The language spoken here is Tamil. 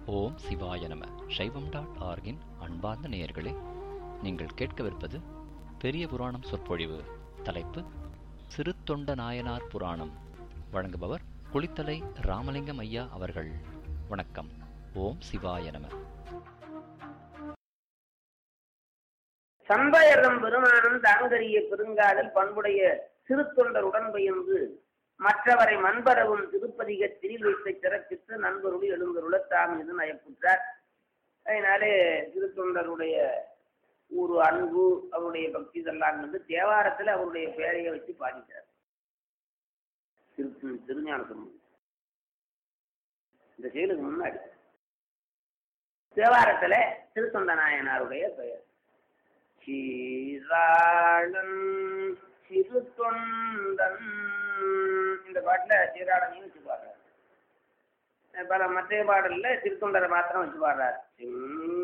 ஓம் சிவாய நம சைவம் டாட் ஆர்கின் அன்பார்ந்த நேயர்களே நீங்கள் கேட்கவிருப்பது பெரிய புராணம் சொற்பொழிவு தலைப்பு சிறு தொண்ட நாயனார் புராணம் வழங்குபவர் குளித்தலை ராமலிங்கம் ஐயா அவர்கள் வணக்கம் ஓம் சிவாய நம சம்பயரம் பெருமானும் தாங்கரிய பெருங்காதல் பண்புடைய சிறுத்தொண்டர் உடன்பயந்து மற்றவரை மண்பரவும் திருப்பதிக திரில் வைத்த சிறப்பித்து நண்பருடைய எழுந்தருள தாம் இது நயப்புற்றார் அதனாலே திருத்தொண்டருடைய ஒரு அன்பு அவருடைய பக்தி இதெல்லாம் வந்து தேவாரத்தில் அவருடைய பெயரையை வச்சு பாடிட்டார் திரு திருஞான இந்த செயலுக்கு முன்னாடி தேவாரத்தில் திருத்தொண்ட நாயனாருடைய பெயர் சீராளன் சிறு தொண்டன் இந்த பாட்டில் சீராளனையும் வச்சு பாடுறாரு பல மற்ற பாடலில் திருத்தொண்டரை மாத்திரம் வச்சு பாடுறாரு